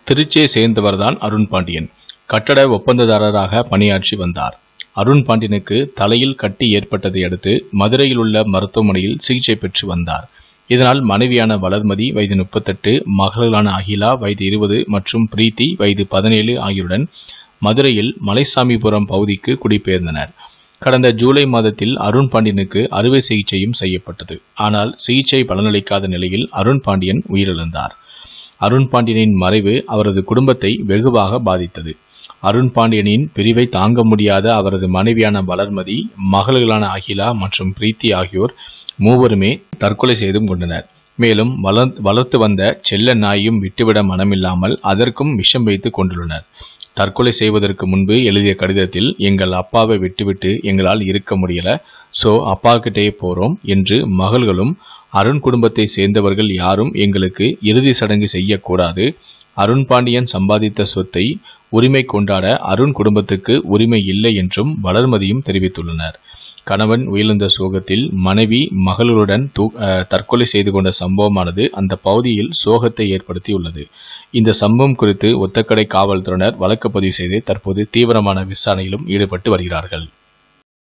திருச்சியை சேர்ந்தவர்தான் அருண் பாண்டியன் கட்டட ஒப்பந்ததாரராக பணியாற்றி வந்தார் அருண் பாண்டியனுக்கு தலையில் கட்டி ஏற்பட்டதை அடுத்து மதுரையில் உள்ள மருத்துவமனையில் சிகிச்சை பெற்று வந்தார் இதனால் மனைவியான வளர்மதி வயது முப்பத்தெட்டு மகள்களான அகிலா வயது இருபது மற்றும் பிரீத்தி வயது பதினேழு ஆகியோருடன் மதுரையில் மலைசாமிபுரம் பகுதிக்கு குடிபெயர்ந்தனர் கடந்த ஜூலை மாதத்தில் அருண் பாண்டியனுக்கு அறுவை சிகிச்சையும் செய்யப்பட்டது ஆனால் சிகிச்சை பலனளிக்காத நிலையில் அருண் பாண்டியன் உயிரிழந்தார் அருண் பாண்டியனின் மறைவு அவரது குடும்பத்தை வெகுவாக பாதித்தது அருண் பாண்டியனின் பிரிவை தாங்க முடியாத அவரது மனைவியான வளர்மதி மகள்களான அகிலா மற்றும் பிரீத்தி ஆகியோர் மூவருமே தற்கொலை செய்தும் கொண்டனர் மேலும் வளர் வளர்த்து வந்த செல்ல நாயும் விட்டுவிட மனமில்லாமல் அதற்கும் விஷம் வைத்து கொண்டுள்ளனர் தற்கொலை செய்வதற்கு முன்பு எழுதிய கடிதத்தில் எங்கள் அப்பாவை விட்டுவிட்டு எங்களால் இருக்க முடியல சோ அப்பா கிட்டே போறோம் என்று மகள்களும் அருண் குடும்பத்தை சேர்ந்தவர்கள் யாரும் எங்களுக்கு இறுதி சடங்கு செய்யக்கூடாது அருண் பாண்டியன் சம்பாதித்த சொத்தை உரிமை கொண்டாட அருண் குடும்பத்துக்கு உரிமை இல்லை என்றும் வளர்மதியும் தெரிவித்துள்ளனர் கணவன் உயிரிழந்த சோகத்தில் மனைவி மகளுடன் தூ அஹ், தற்கொலை செய்து கொண்ட சம்பவமானது அந்த பகுதியில் சோகத்தை ஏற்படுத்தியுள்ளது இந்த சம்பவம் குறித்து ஒத்தக்கடை காவல்துறையினர் வழக்கு பதிவு செய்து தற்போது தீவிரமான விசாரணையிலும் ஈடுபட்டு வருகிறார்கள்